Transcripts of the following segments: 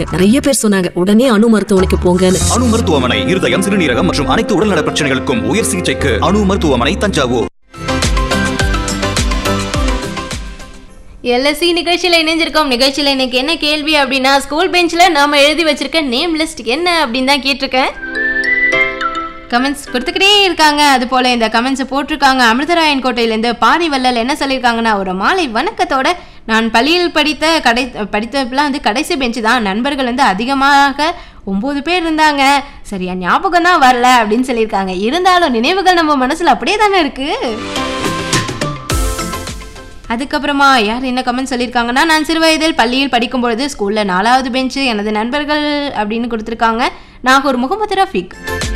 ஆயிடுச்சுன்னு நிறைய பேர் சொன்னாங்க உடனே அணு மருத்துவமனைக்கு போங்கன்னு அணு மருத்துவமனை இருதயம் சிறுநீரகம் மற்றும் அனைத்து உடல்நல பிரச்சனைகளுக்கும் உயர் சிகிச்சைக்கு அணு மருத்துவமனை தஞ்சாவூர் எல்எஸ்சி நிகழ்ச்சியில் இணைஞ்சிருக்கோம் நிகழ்ச்சியில் இன்னைக்கு என்ன கேள்வி அப்படின்னா ஸ்கூல் பெஞ்சில் நாம எழுதி வச்சிருக்க நேம் லிஸ்ட் என்ன அப்படின்னு தான் கேட்டிருக்கேன் கமெண்ட்ஸ் கொடுத்துக்கிட்டே இருக்காங்க அது போல இந்த கமெண்ட்ஸை போட்டிருக்காங்க அமிர்தராயன் கோட்டையிலேருந்து பாரி வள்ளல் என்ன சொல்லியிருக்காங்கன்னா ஒரு மாலை வணக்கத்தோட நான் பள்ளியில் படித்த கடை படித்தப்பெல்லாம் வந்து கடைசி பெஞ்சு தான் நண்பர்கள் வந்து அதிகமாக ஒம்பது பேர் இருந்தாங்க சரியா ஞாபகம் தான் வரல அப்படின்னு சொல்லியிருக்காங்க இருந்தாலும் நினைவுகள் நம்ம மனசில் அப்படியே தானே இருக்குது அதுக்கப்புறமா யார் என்ன கமெண்ட் சொல்லியிருக்காங்கன்னா நான் சிறு வயதில் பள்ளியில் படிக்கும் பொழுது ஸ்கூலில் நாலாவது பெஞ்சு எனது நண்பர்கள் அப்படின்னு கொடுத்துருக்காங்க நாகூர் முகமது ரஃபீக்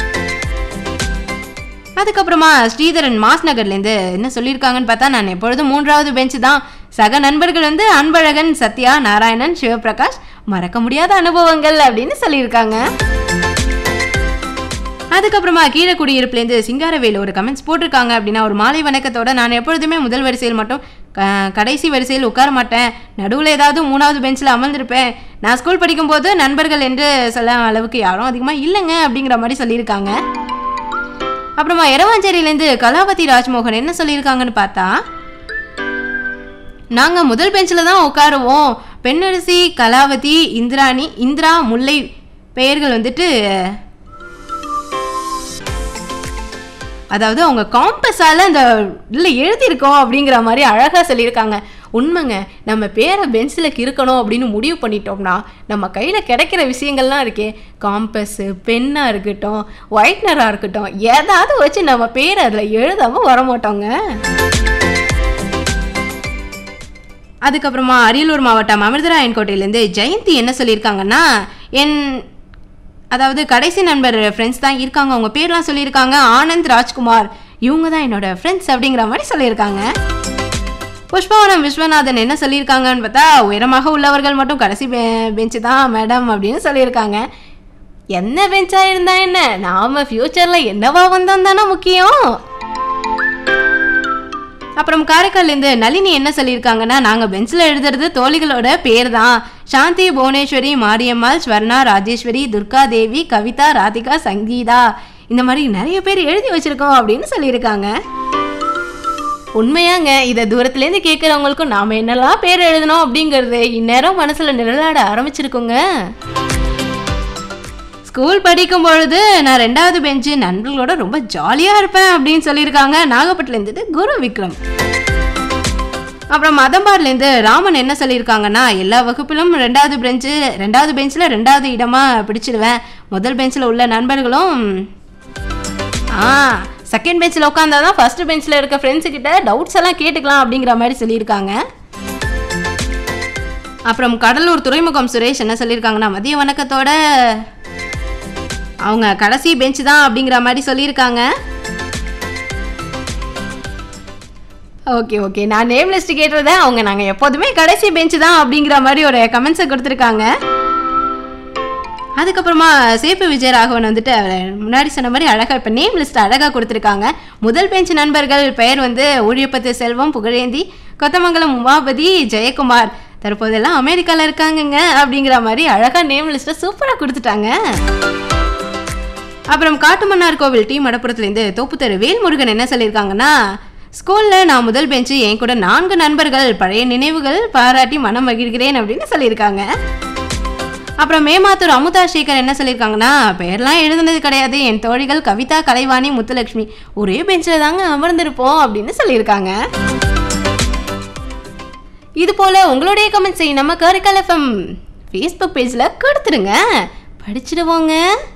அதுக்கப்புறமா ஸ்ரீதரன் மாஸ் நகர்லேருந்து என்ன சொல்லியிருக்காங்கன்னு பார்த்தா நான் எப்பொழுதும் மூன்றாவது பெஞ்சு தான் சக நண்பர்கள் வந்து அன்பழகன் சத்யா நாராயணன் சிவபிரகாஷ் மறக்க முடியாத அனுபவங்கள் அப்படின்னு சொல்லியிருக்காங்க அதுக்கப்புறமா கீழே குடியிருப்புலேருந்து சிங்காரவேலு ஒரு கமெண்ட்ஸ் போட்டிருக்காங்க அப்படின்னா ஒரு மாலை வணக்கத்தோட நான் எப்பொழுதுமே முதல் வரிசையில் மட்டும் க- கடைசி வரிசையில் உட்கார மாட்டேன் நடுவில் ஏதாவது மூணாவது பெஞ்சில் அமர்ந்திருப்பேன் நான் ஸ்கூல் படிக்கும்போது நண்பர்கள் என்று சொல்ல அளவுக்கு யாரும் அதிகமாக இல்லைங்க அப்படிங்கிற மாதிரி சொல்லியிருக்காங்க அப்புறமா எரவாஞ்சேரியிலேருந்து கலாவதி ராஜ்மோகன் என்ன சொல்லியிருக்காங்கன்னு பார்த்தா நாங்கள் முதல் பெஞ்சில் தான் உட்காருவோம் பெண்ணரசி கலாவதி இந்திராணி இந்திரா முல்லை பெயர்கள் வந்துட்டு அதாவது அவங்க காம்பஸால அந்த இல்லை எழுதியிருக்கோம் அப்படிங்கிற மாதிரி அழகாக சொல்லியிருக்காங்க உண்மைங்க நம்ம பேரை பென்சிலுக்கு இருக்கணும் அப்படின்னு முடிவு பண்ணிட்டோம்னா நம்ம கையில் கிடைக்கிற விஷயங்கள்லாம் இருக்கே காம்பஸ்ஸு பென்னாக இருக்கட்டும் ஒயிட்னராக இருக்கட்டும் ஏதாவது வச்சு நம்ம பேரை அதில் எழுதாமல் வர மாட்டோங்க அதுக்கப்புறமா அரியலூர் மாவட்டம் அமிர்தராயன் கோட்டையிலேருந்து ஜெயந்தி என்ன சொல்லியிருக்காங்கன்னா என் அதாவது கடைசி நண்பர் ஃப்ரெண்ட்ஸ் தான் இருக்காங்க அவங்க பேர்லாம் சொல்லியிருக்காங்க ஆனந்த் ராஜ்குமார் இவங்க தான் என்னோட ஃப்ரெண்ட்ஸ் அப்படிங்கிற மாதிரி சொல்லியிருக்காங்க புஷ்பவனம் விஸ்வநாதன் என்ன சொல்லியிருக்காங்கன்னு பார்த்தா உயரமாக உள்ளவர்கள் மட்டும் கடைசி பெ பெஞ்சு தான் மேடம் அப்படின்னு சொல்லியிருக்காங்க என்ன பெஞ்சாக இருந்தா என்ன நாம ஃப்யூச்சரில் என்னவா வந்தோம் தானே முக்கியம் அப்புறம் காரைக்கால்லேருந்து நளினி என்ன சொல்லியிருக்காங்கன்னா நாங்கள் பெஞ்சில் எழுதுறது தோழிகளோட பேர் தான் சாந்தி புவனேஸ்வரி மாரியம்மாள் ஸ்வர்ணா ராஜேஸ்வரி துர்கா தேவி கவிதா ராதிகா சங்கீதா இந்த மாதிரி நிறைய பேர் எழுதி வச்சிருக்கோம் அப்படின்னு சொல்லியிருக்காங்க உண்மையாங்க இதை தூரத்துலேருந்து கேட்குறவங்களுக்கும் நாம் என்னெல்லாம் பேர் எழுதணும் அப்படிங்கிறது இந்நேரம் மனசில் நிழலாட ஆரம்பிச்சிருக்கோங்க ஸ்கூல் படிக்கும் பொழுது நான் ரெண்டாவது பெஞ்சு நண்பர்களோட ரொம்ப ஜாலியாக இருப்பேன் அப்படின்னு சொல்லியிருக்காங்க நாகப்பட்டிலேருந்து குரு விக்ரம் அப்புறம் மதம்பார்லேருந்து ராமன் என்ன சொல்லியிருக்காங்கன்னா எல்லா வகுப்பிலும் ரெண்டாவது பெஞ்சு ரெண்டாவது பெஞ்சில் ரெண்டாவது இடமா பிடிச்சிடுவேன் முதல் பெஞ்சில் உள்ள நண்பர்களும் ஆ செகண்ட் பெஞ்சில் உட்காந்தா தான் ஃபர்ஸ்ட் பெஞ்சில் இருக்க ஃப்ரெண்ட்ஸு கிட்ட டவுட்ஸ் எல்லாம் கேட்டுக்கலாம் அப்படிங்கிற மாதிரி சொல்லியிருக்காங்க அப்புறம் கடலூர் துறைமுகம் சுரேஷ் என்ன சொல்லியிருக்காங்கன்னா மதிய வணக்கத்தோட அவங்க கடைசி பெஞ்ச் தான் அப்படிங்கிற மாதிரி சொல்லியிருக்காங்க ஓகே ஓகே நான் நேம் லிஸ்ட் கேட்டுறத அவங்க நாங்கள் எப்போதுமே கடைசி பெஞ்ச் தான் அப்படிங்கிற மாதிரி ஒரு கமெண்ட்ஸை கொடுத்துருக்காங்க அதுக்கப்புறமா சேப்பு விஜயராகவன் வந்துட்டு அவர் முன்னாடி சொன்ன மாதிரி அழகாக இப்போ நேம் லிஸ்ட் அழகாக கொடுத்துருக்காங்க முதல் பெஞ்ச் நண்பர்கள் பெயர் வந்து ஊழியப்பத்து செல்வம் புகழேந்தி கொத்தமங்கலம் உமாபதி ஜெயக்குமார் தற்போதெல்லாம் அமெரிக்காவில் இருக்காங்கங்க அப்படிங்கிற மாதிரி அழகாக நேம் லிஸ்ட்டை சூப்பராக கொடுத்துட்டாங்க அப்புறம் காட்டுமன்னார் கோவில் டி மடப்புறத்துலேருந்து தோப்புத்தரு வேல்முருகன் என்ன சொல்லியிருக்காங்கன்னா ஸ்கூலில் நான் முதல் பெஞ்சு என் கூட நான்கு நண்பர்கள் பழைய நினைவுகள் பாராட்டி மனம் மகிழ்கிறேன் அப்படின்னு சொல்லியிருக்காங்க அப்புறம் மேமாத்தூர் அமுதா சேகர் என்ன சொல்லியிருக்காங்கன்னா பெயர்லாம் எழுதுனது கிடையாது என் தோழிகள் கவிதா கலைவாணி முத்துலட்சுமி ஒரே பெஞ்சில் தாங்க அமர்ந்திருப்போம் அப்படின்னு சொல்லியிருக்காங்க இது போல உங்களுடைய கமெண்ட்ஸை நம்ம காரைக்கால் எஃப்எம் ஃபேஸ்புக் பேஜில் கொடுத்துருங்க படிச்சிடுவோங்க